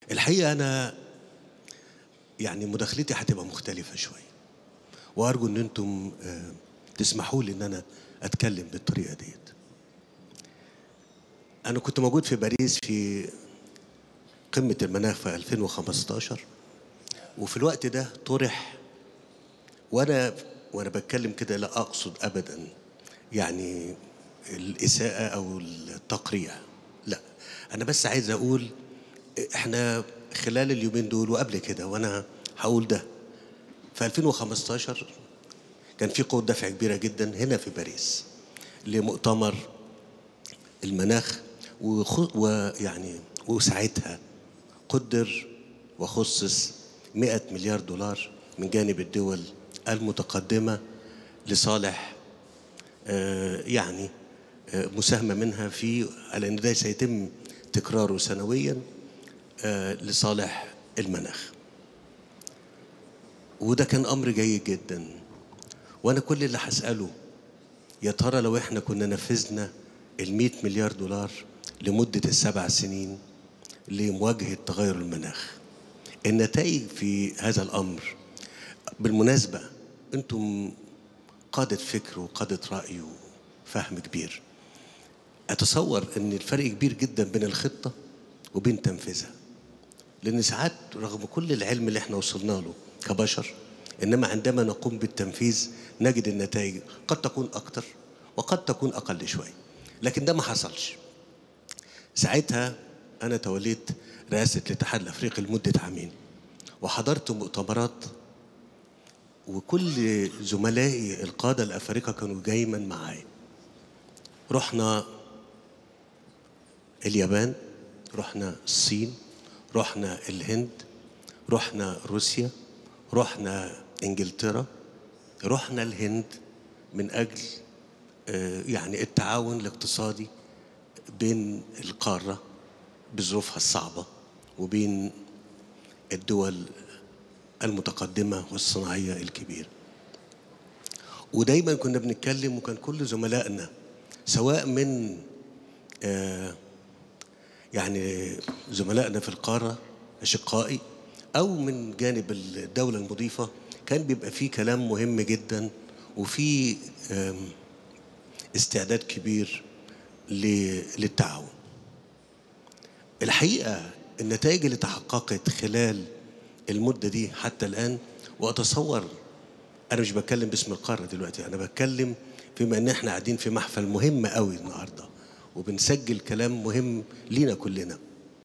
الحقيقة أنا يعني مداخلتي هتبقى مختلفة شوية وأرجو إن أنتم آه، تسمحوا لي إن أنا أتكلم بالطريقة ديت أنا كنت موجود في باريس في قمة المناخ في 2015 وفي الوقت ده طرح وأنا وأنا بتكلم كده لا أقصد أبدا يعني الإساءة أو التقريع لا أنا بس عايز أقول إحنا خلال اليومين دول وقبل كده وأنا هقول ده في 2015 كان في قوة دفع كبيرة جدا هنا في باريس لمؤتمر المناخ وخ- ويعني وساعتها قدر وخصص 100 مليار دولار من جانب الدول المتقدمة لصالح آه، يعني آه، مساهمة منها في على أن ده سيتم تكراره سنويا آه، لصالح المناخ وده كان أمر جيد جدا وأنا كل اللي هسأله يا ترى لو احنا كنا نفذنا ال مليار دولار لمدة السبع سنين لمواجهة تغير المناخ النتائج في هذا الأمر بالمناسبة أنتم قادة فكر وقادة رأي وفهم كبير أتصور أن الفرق كبير جدا بين الخطة وبين تنفيذها لأن ساعات رغم كل العلم اللي احنا وصلنا له كبشر إنما عندما نقوم بالتنفيذ نجد النتائج قد تكون أكتر وقد تكون أقل شوية لكن ده ما حصلش ساعتها أنا توليت رئاسة الاتحاد الأفريقي لمدة عامين وحضرت مؤتمرات وكل زملائي القادة الأفارقة كانوا دايما معايا رحنا اليابان رحنا الصين رحنا الهند رحنا روسيا رحنا انجلترا رحنا الهند من اجل آه، يعني التعاون الاقتصادي بين القاره بظروفها الصعبه وبين الدول المتقدمه والصناعيه الكبيره ودايما كنا بنتكلم وكان كل زملائنا سواء من آه يعني زملائنا في القارة أشقائي أو من جانب الدولة المضيفة كان بيبقى فيه كلام مهم جدا وفي آم، استعداد كبير ل- للتعاون الحقيقة النتائج اللي تحققت خلال المدة دي حتى الآن وأتصور أنا مش بتكلم باسم القارة دلوقتي أنا بتكلم فيما إن إحنا قاعدين في محفل مهم قوي النهاردة وبنسجل كلام مهم لينا كلنا